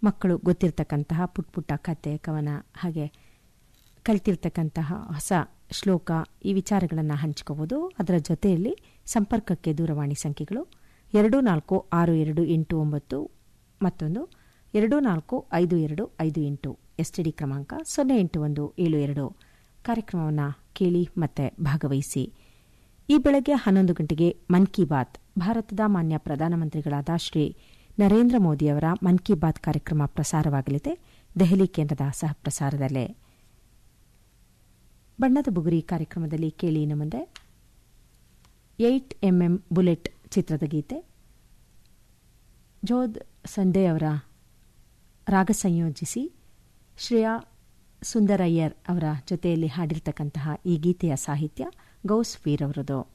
ಮಕ್ಕಳು ಗೊತ್ತಿರ್ತಕ್ಕಂತಹ ಪುಟ್ ಪುಟ್ಟ ಕತೆ ಕವನ ಹಾಗೆ ಕಲ್ತಿರ್ತಕ್ಕಂತಹ ಹೊಸ ಶ್ಲೋಕ ಈ ವಿಚಾರಗಳನ್ನು ಹಂಚ್ಕೋಬೋದು ಅದರ ಜೊತೆಯಲ್ಲಿ ಸಂಪರ್ಕಕ್ಕೆ ದೂರವಾಣಿ ಸಂಖ್ಯೆಗಳು ಎರಡು ನಾಲ್ಕು ಆರು ಎರಡು ಎಂಟು ಒಂಬತ್ತು ಮತ್ತೊಂದು ಎರಡು ನಾಲ್ಕು ಐದು ಎರಡು ಐದು ಎಂಟು ಎಸ್ಟಿಡಿ ಕ್ರಮಾಂಕ ಸೊನ್ನೆ ಎಂಟು ಒಂದು ಏಳು ಎರಡು ಕಾರ್ಯಕ್ರಮವನ್ನು ಕೇಳಿ ಮತ್ತೆ ಭಾಗವಹಿಸಿ ಈ ಬೆಳಗ್ಗೆ ಹನ್ನೊಂದು ಗಂಟೆಗೆ ಮನ್ ಕಿ ಬಾತ್ ಭಾರತದ ಮಾನ್ಯ ಪ್ರಧಾನಮಂತ್ರಿಗಳಾದ ಶ್ರೀ ನರೇಂದ್ರ ಮೋದಿಯವರ ಮನ್ ಕಿ ಬಾತ್ ಕಾರ್ಯಕ್ರಮ ಪ್ರಸಾರವಾಗಲಿದೆ ದೆಹಲಿ ಕೇಂದ್ರದ ಸಹಪ್ರಸಾರದಲ್ಲೇ ಬಣ್ಣದ ಬುಗುರಿ ಕಾರ್ಯಕ್ರಮದಲ್ಲಿ ಕೇಳಿ ಇನ್ನು ಮುಂದೆ ಏಟ್ ಎಂಎಂ ಬುಲೆಟ್ ಚಿತ್ರದ ಗೀತೆ ಜೋದ್ ಸಂಡೇ ಅವರ ರಾಗ ಸಂಯೋಜಿಸಿ ಶ್ರೇಯಾ ಸುಂದರಯ್ಯರ್ ಅವರ ಜೊತೆಯಲ್ಲಿ ಹಾಡಿರ್ತಕ್ಕಂತಹ ಈ ಗೀತೆಯ ಸಾಹಿತ್ಯ ಗೌಸ್ ವೀರ್ ಅವರದು